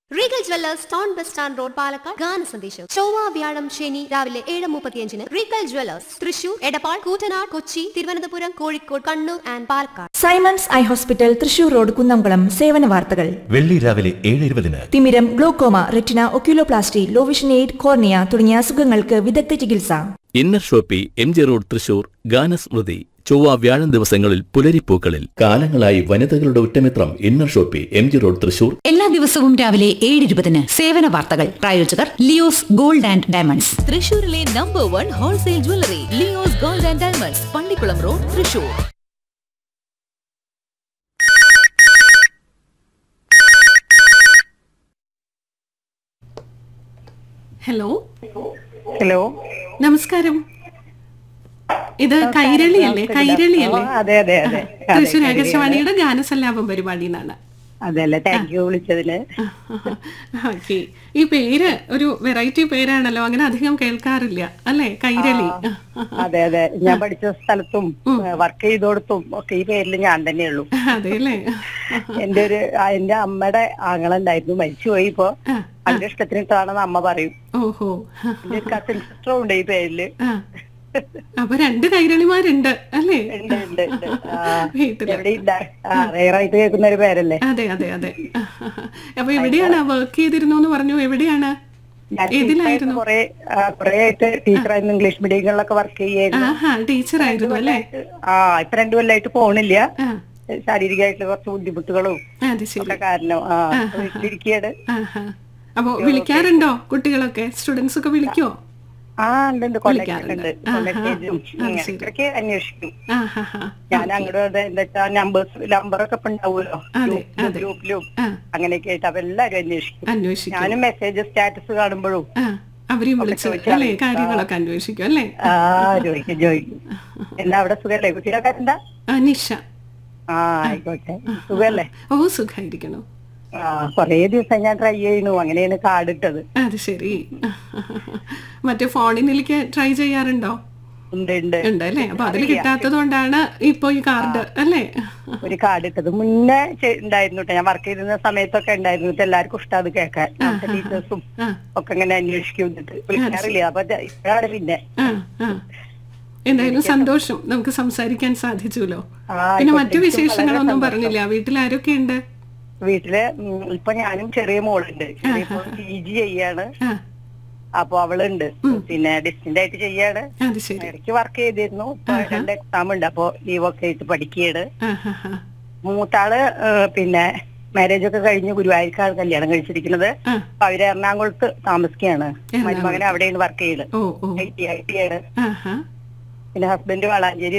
Regal jewellers town bus stand road Palakkad ഗാന സന്ദേശം ചൊവ്വ വ്യാഴം ശനി രാവിലെ ഏഴ് മുപ്പത്തിയഞ്ചിന് Regal jewellers Thrissur Edappal Koottanad Kochi Thiruvananthapuram Kozhikode Kannur and Palakkad Simon's eye hospital Thrissur road Kunnamkulam സേവന വാർത്തകൾ വെള്ളി രാവിലെ ഏഴ് ഇരുപതിന് തിമിരം glaucoma retina oculoplasty low vision aid cornea തുടങ്ങിയ അസുഖങ്ങൾക്ക് വിദഗ്ധ ചികിത്സ inner shoppy M G road Thrissur ഗാനസ്മൃതി ചൊവ്വ വ്യാഴം ദിവസങ്ങളിൽ പുലരിപ്പൂക്കളിൽ കാലങ്ങളായി വനിതകളുടെ ഉറ്റമിത്രം inner shoppy M G road Thrissur എല്ലാ ദിവസവും രാവിലെ ഏഴ് ഇരുപതിന് സേവന വാർത്തകൾ പ്രായോജകർ ലിയോസ് ഗോൾഡ് ആൻഡ് ഡയമണ്ട്സ് തൃശൂരിലെ number one wholesale jewellery Leo's gold and diamonds Pallikkulam road Thrissur hello hello നമസ്കാരം ഇത് കൈരളി അല്ലേ കൈരളി അല്ലേ ആ, അതെ അതെ അതെ അതെ, തൃശ്ശൂർ കൈരളിയാണ്. ആകാശവാണിയുടെ ഗാനസല്ലാപം പരിപാടി എന്നാണ് അതെ അല്ലേ താങ്ക് യു വിളിച്ചതിന് ഓക്കെ ഈ പേര് ഒരു വെറൈറ്റി പേരാണല്ലോ അങ്ങനെ അധികം കേൾക്കാറില്ല അല്ലേ കൈരളി അതെ അതെ ഞാൻ പഠിച്ച സ്ഥലത്തും വർക്ക് ചെയ്തോടത്തും ഒക്കെ ഈ പേരിൽ ഞാൻ തന്നെയുള്ളൂ അതെ അല്ലേ എന്റെ ഒരു ആ, എന്റെ അമ്മയുടെ ആങ്ങളുണ്ടായിരുന്നു മരിച്ചുപോയി ഇപ്പൊ അതിന്റെ ഇഷ്ടത്തിന് ഇട്ടാണെന്ന് അമ്മ പറയും ഓഹോ എന്റെ ഒരു കസിൻ സിസ്റ്ററും ഉണ്ട് ഈ പേരില് ആ. അപ്പൊ രണ്ട് കൈരളിമാരുണ്ട് അല്ലേ ഉണ്ട് ഉണ്ട് ഉണ്ട് ആ, വീട്ടില് എവിടെ റയറായിട്ട് കേൾക്കുന്ന ഒരു പേരല്ലേ അതെ അതെ അതെ അപ്പൊ എവിടെയാണ് വർക്ക് ചെയ്തിരുന്നു എന്ന് പറഞ്ഞു എവിടെയാണ് ഞാൻ ഏതിലായിരുന്നു കുറെ കുറെ ആയിട്ട് ടീച്ചറായിരുന്നു ഇംഗ്ലീഷ് മീഡിയങ്ങളിലൊക്കെ വർക്ക് ചെയ്യായിരുന്നു ആഹാ ടീച്ചർ ആയിരുന്നു അല്ലേ ആ ഇപ്പൊ രണ്ടു കൊല്ലായിട്ട് പോണില്ല ആ ശാരീരികമായിട്ടുള്ള കുറച്ച് ബുദ്ധിമുട്ടുകളും അത് ശരി ഒക്കെ കാരണം ആ വീട്ടിലിരിക്കുകയാണ് ആഹാ. അപ്പൊ വിളിക്കാറുണ്ടോ കുട്ടികളൊക്കെ സ്റ്റുഡൻസ് ഒക്കെ വിളിക്കോ ആ ഉണ്ട് ഉണ്ട് കോണ്ടാക്ട് ഉണ്ട് ആഹാ. മെസ്സേജും അത് ശരി. ഇടയ്ക്ക് അന്വേഷിക്കും ആഹാഹാ. ഞാൻ അങ്ങോട്ട് അതെ എന്താ വെച്ചാ നമ്പേഴ്സ് നമ്പറൊക്കെ ഇപ്പൊ ഉണ്ടാവുമല്ലോ അതെ, അതെ. ഗ്രൂപ്പിലും ആ, അങ്ങനെയൊക്കെ ആയിട്ട് അപ്പൊ എല്ലാരും അന്വേഷിക്കും അന്വേഷിക്കും ഞാനും മെസ്സേജ് സ്റ്റാറ്റസ് കാണുമ്പോഴും ആ അവരെയും വിളിച്ച് ചോദിച്ചാൽ അല്ലേ മതി. കാര്യങ്ങളൊക്കെ അന്വേഷിക്കും അല്ലേ ആ ചോദിക്കും ചോദിക്കും എന്താ അവിടെ സുഖല്ലേ കുട്ടികളൊക്കെ എന്താ ആ, നിഷ ആ ആയിക്കോട്ടെ സുഖല്ലേ ഓ സുഖായിരിക്കണു ആ കൊറേ ദിവസം ഞാൻ ട്രൈ ചെയ്യുന്നു അങ്ങനെയാണ് കാർഡ് ഇട്ടത് അത് ശരി മറ്റേ ഫോണിലേക്ക് ട്രൈ ചെയ്യാറുണ്ടോ ഉണ്ട് ഉണ്ട് ഉണ്ട് അല്ലേ അപ്പൊ അതിൽ കിട്ടാത്തത് കൊണ്ടാണ് ഇപ്പൊ ഈ കാർഡ് അല്ലേ ഒരു കാർഡ് ഇട്ടത് മുന്നേ ചെ- ഉണ്ടായിരുന്നു ട്ടോ. ഞാൻ വർക്ക് ചെയ്തിരുന്ന സമയത്തൊക്കെ ഉണ്ടായിരുന്നു ഇപ്പൊ എല്ലാവർക്കും ഇഷ്ടം അത് കേൾക്കാൻ ടീച്ചേഴ്സും ആ ഒക്കെ ഇങ്ങനെ അന്വേഷിക്കും എന്നിട്ട് വിളിക്കാറില്ല അപ്പൊ ഇത് ഇപ്പോഴാണ് പിന്നെ ആ ആ എന്തായാലും സന്തോഷം നമുക്ക് സംസാരിക്കാൻ സാധിച്ചുല്ലോ ആ, പിന്നെ ആയിക്കോട്ടെ. മറ്റു എനിക്കും വിശേഷങ്ങളൊന്നും വളരെ പറഞ്ഞില്ല വീട്ടിൽ ആരൊക്കെ ഉണ്ട് വീട്ടില് ഉം, ഇപ്പൊ ഞാനും ചെറിയ മോളുണ്ട് ഇപ്പൊ പി ജി ചെയ്യാണ് ആ അപ്പൊ അവളുണ്ട് പിന്നെ ഡിസ്റ്റന്റ് ആയിട്ട് ചെയ്യാണ് അത് ശരി ഇടയ്ക്ക് വർക്ക് ചെയ്തിരുന്നു ഇപ്പൊ രണ്ട് എക്സാം ഉണ്ട് അപ്പൊ ലീവൊക്കെ ആയിട്ട് പഠിക്കുകയാണ് ആ ഹാ ഹാ മൂത്താള് ഏഹ്, പിന്നെ മാരേജ് ഒക്കെ കഴിഞ്ഞ് ഗുരുവായൂർക്കാണ് കല്യാണം കഴിച്ചിരിക്കുന്നത് ആ അപ്പൊ അവര് എറണാകുളത്ത് താമസിക്കുകയാണ് എറണാകുളത്ത്. മരുമകൻ അവിടെയാണ് വർക്ക് ചെയ്യുന്നത് ഓ ഓ ഐ ടി ഐ ടി ആണ് ആ ഹാ പിന്നെ ഹസ്ബൻഡ് വളാഞ്ചേരി